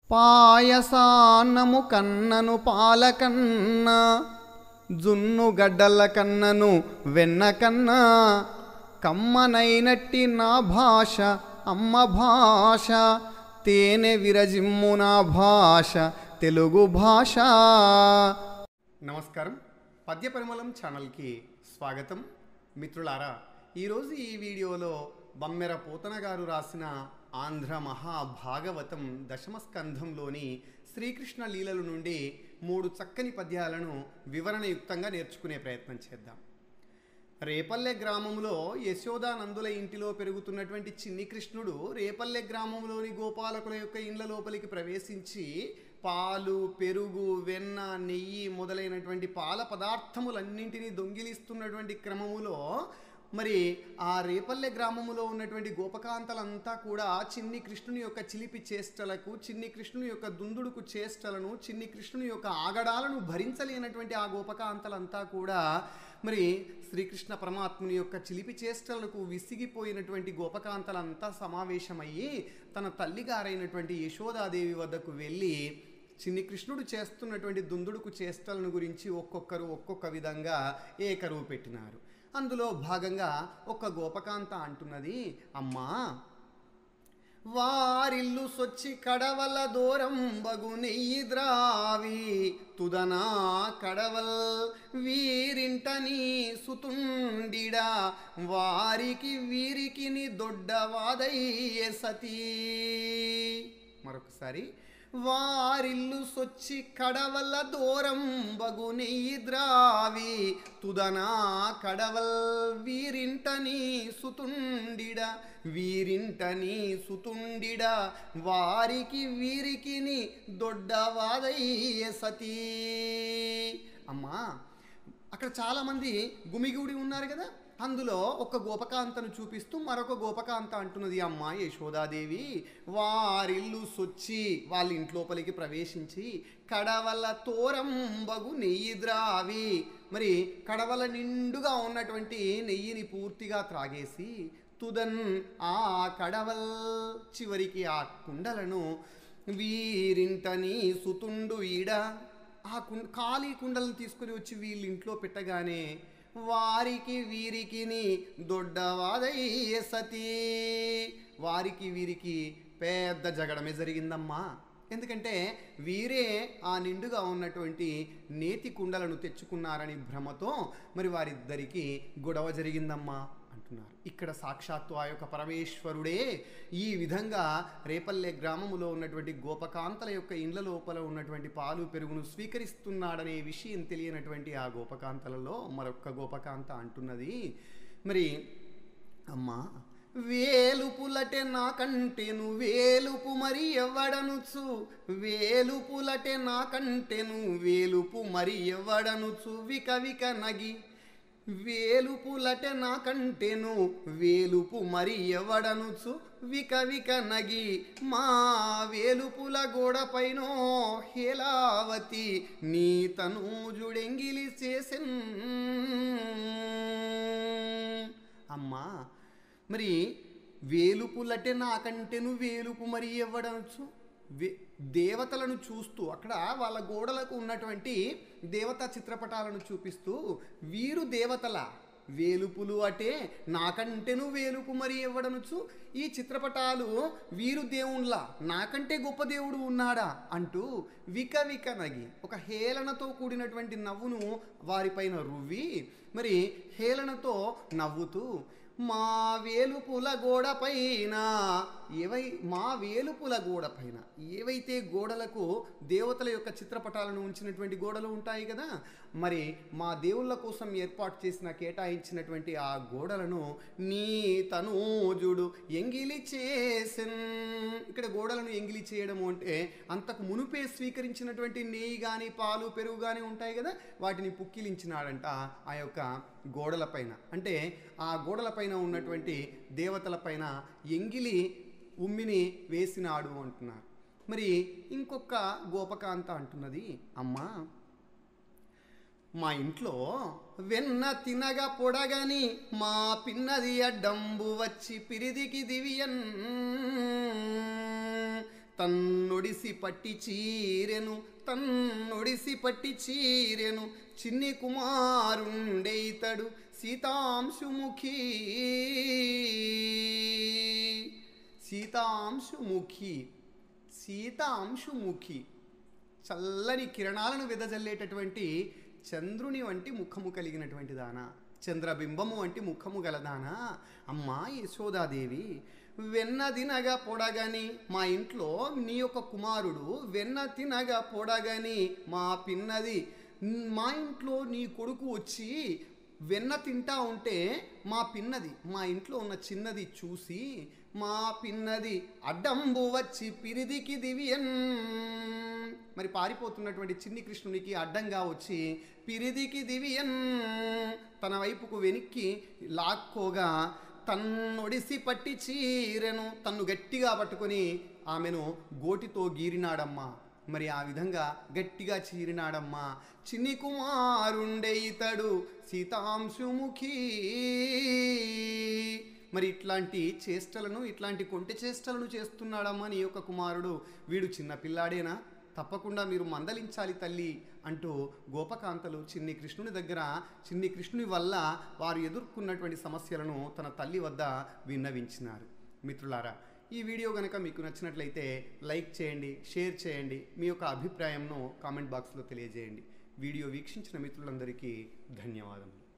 పాయసాన్నము కన్నను పాలకన్న జున్ను గడ్డల కన్నను వెన్న కన్నా కమ్మనైనట్టి నా భాష అమ్మ భాష తేనె విరజిమ్ము నా భాష తెలుగు భాష నమస్కారం పద్య పరిమళం ఛానల్కి స్వాగతం మిత్రులారా ఈరోజు ఈ వీడియోలో బమ్మెర పోతన గారు రాసిన ఆంధ్ర మహాభాగవతం దశమ స్కంధంలోని శ్రీకృష్ణ లీలల నుండి మూడు చక్కని పద్యాలను వివరణయుక్తంగా నేర్చుకునే ప్రయత్నం చేద్దాం రేపల్లె గ్రామంలో యశోదానందుల ఇంటిలో పెరుగుతున్నటువంటి చిన్ని కృష్ణుడు రేపల్లె గ్రామంలోని గోపాలకుల యొక్క ఇండ్ల లోపలికి ప్రవేశించి పాలు పెరుగు వెన్న నెయ్యి మొదలైనటువంటి పాల పదార్థములన్నింటినీ దొంగిలిస్తున్నటువంటి క్రమములో మరి ఆ రేపల్లె గ్రామములో ఉన్నటువంటి గోపకాంతలంతా కూడా చిన్ని కృష్ణుని యొక్క చిలిపి చేష్టలకు చిన్ని కృష్ణుని యొక్క దుందుడుకు చేష్టలను చిన్ని కృష్ణుని యొక్క ఆగడాలను భరించలేనటువంటి ఆ గోపకాంతలంతా కూడా మరి శ్రీకృష్ణ పరమాత్ముని యొక్క చిలిపి చేష్టలకు విసిగిపోయినటువంటి గోపకాంతలంతా సమావేశమయ్యి తన తల్లిగారైనటువంటి యశోదాదేవి వద్దకు వెళ్ళి చిన్ని కృష్ణుడు చేస్తున్నటువంటి దుందుడుకు చేష్టలను గురించి ఒక్కొక్కరు ఒక్కొక్క విధంగా ఏకరువు పెట్టినారు అందులో భాగంగా ఒక గోపకాంత అంటున్నది అమ్మా వారిల్లు సొచ్చి కడవల దూరం బగు నెయ్యి ద్రావి తుదనా కడవల్ వీరింటని సుతుండిడా వారికి వీరికి దొడ్డవాదయ్యే సతీ మరొకసారి వారిల్లు సొచ్చి కడవల దూరం బగు నెయ్యి ద్రావి తుదనా కడవల్ వీరింటని సుతుండిడ వీరింటని సుతుండిడ వారికి వీరికి దొడ్డవాదయ్య సతీ అమ్మా అక్కడ చాలామంది గుమిగూడి ఉన్నారు కదా అందులో ఒక గోపకాంతను చూపిస్తూ మరొక గోపకాంత అంటున్నది అమ్మ యశోదాదేవి వారిల్లు సొచ్చి వాళ్ళ ఇంట్లోపలికి ప్రవేశించి కడవల తోరంబగు నెయ్యి ద్రావి మరి కడవల నిండుగా ఉన్నటువంటి నెయ్యిని పూర్తిగా త్రాగేసి తుదన్ ఆ కడవల్ చివరికి ఆ కుండలను వీరింటని సుతుండు ఈడ ఆ కుండ ఖాళీ కుండలను తీసుకుని వచ్చి వీళ్ళ ఇంట్లో పెట్టగానే వారికి వీరికి దొడ్డవాదయ్య సతీ వారికి వీరికి పెద్ద జగడమే జరిగిందమ్మా ఎందుకంటే వీరే ఆ నిండుగా ఉన్నటువంటి నేతి కుండలను తెచ్చుకున్నారని భ్రమతో మరి వారిద్దరికి గొడవ జరిగిందమ్మా అంటున్నారు ఇక్కడ సాక్షాత్తు ఆ యొక్క పరమేశ్వరుడే ఈ విధంగా రేపల్లె గ్రామములో ఉన్నటువంటి గోపకాంతల యొక్క ఇండ్ల లోపల ఉన్నటువంటి పాలు పెరుగును స్వీకరిస్తున్నాడనే విషయం తెలియనటువంటి ఆ గోపకాంతలలో మరొక్క గోపకాంత అంటున్నది మరి అమ్మా వేలుపులటె నాకంటెను వేలుపు మరి ఎవ్వడనుచు వేలుపులటె నాకంటెను వేలుపు మరి ఎవ్వడనుచు విక విక నగి వేలుపులటె నాకంటెను వేలుపు మరి ఎవడనుచు విక విక నగి మా వేలుపుల గోడపైనో హేలావతి నీ తనూజుడెంగిలి చేసెన్ అమ్మా మరి వేలుపులటె నాకంటెను వేలుపు మరి ఎవడనుచు వే- దేవతలను చూస్తూ అక్కడ వాళ్ళ గోడలకు ఉన్నటువంటి దేవతా చిత్రపటాలను చూపిస్తూ వీరు దేవతల వేలుపులు అంటే నాకంటేను వేలుపు మరి ఇవ్వడనుచు ఈ చిత్రపటాలు వీరు దేవుళ్ళ నాకంటే గొప్ప దేవుడు ఉన్నాడా అంటూ విక విక నగి ఒక హేళనతో కూడినటువంటి నవ్వును వారిపైన రువ్వి మరి హేళనతో నవ్వుతూ మా వేలుపుల గోడ పైన ఏవై మా వేలుపుల గోడ పైన ఏవైతే గోడలకు దేవతల యొక్క చిత్రపటాలను ఉంచినటువంటి గోడలు ఉంటాయి కదా మరి మా దేవుళ్ళ కోసం ఏర్పాటు చేసిన కేటాయించినటువంటి ఆ గోడలను నీ తనూజుడు ఎంగిలి చేసెన్ ఇక్కడ గోడలను ఎంగిలి చేయడము అంటే అంతకు మునుపే స్వీకరించినటువంటి నెయ్యి కానీ పాలు పెరుగు కానీ ఉంటాయి కదా వాటిని పుక్కిలించినాడంట ఆ యొక్క గోడలపైన అంటే ఆ గోడలపైన ఉన్నటువంటి దేవతలపైన ఎంగిలి ఉమ్మిని వేసినాడు అంటున్నారు మరి ఇంకొక గోపకాంత అంటున్నది అమ్మా మా ఇంట్లో వెన్న తినగా పొడగని మా పిన్నది అడ్డంబు వచ్చి పిరిదికి దివియన్ తన్నొడిసి పట్టి చీరెను తన్నొడిసి పట్టి చీరెను చిన్ని కుమారుండే ఇతడు సీతాంశుముఖి సీతాంశుముఖి సీతాంశుముఖి చల్లని కిరణాలను వెదజల్లేటటువంటి చంద్రుని వంటి ముఖము కలిగినటువంటి దానా చంద్రబింబము వంటి ముఖము గలదానా అమ్మా యశోదాదేవి వెన్న తినగా పొడగని మా ఇంట్లో నీ యొక్క కుమారుడు వెన్న తినగా పొడగని మా పిన్నది మా ఇంట్లో నీ కొడుకు వచ్చి వెన్న తింటా ఉంటే మా పిన్నది మా ఇంట్లో ఉన్న చిన్నది చూసి మా పిన్నది అడ్డంబు వచ్చి పిరిదికి దివియన్ మరి పారిపోతున్నటువంటి చిన్ని కృష్ణునికి అడ్డంగా వచ్చి పిరిదికి దివియన్ తన వైపుకు వెనక్కి లాక్కోగా తన్నొడిసి పట్టి చీరెను తన్ను గట్టిగా పట్టుకొని ఆమెను గోటితో గీరినాడమ్మా మరి ఆ విధంగా గట్టిగా చీరినాడమ్మా చిన్ని కుమారుండే ఇతడు సీతాంశుముఖి మరి ఇట్లాంటి చేష్టలను ఇట్లాంటి కొంటె చేష్టలను చేస్తున్నాడమ్మా నీ యొక్క కుమారుడు వీడు చిన్న పిల్లాడేనా తప్పకుండా మీరు మందలించాలి తల్లి అంటూ గోపకాంతలు చిన్ని కృష్ణుని దగ్గర చిన్ని కృష్ణుని వల్ల వారు ఎదుర్కొన్నటువంటి సమస్యలను తన తల్లి వద్ద విన్నవించినారు మిత్రులారా ఈ వీడియో కనుక మీకు నచ్చినట్లయితే లైక్ చేయండి షేర్ చేయండి మీ యొక్క అభిప్రాయంను కామెంట్ బాక్స్లో తెలియజేయండి వీడియో వీక్షించిన మిత్రులందరికీ ధన్యవాదములు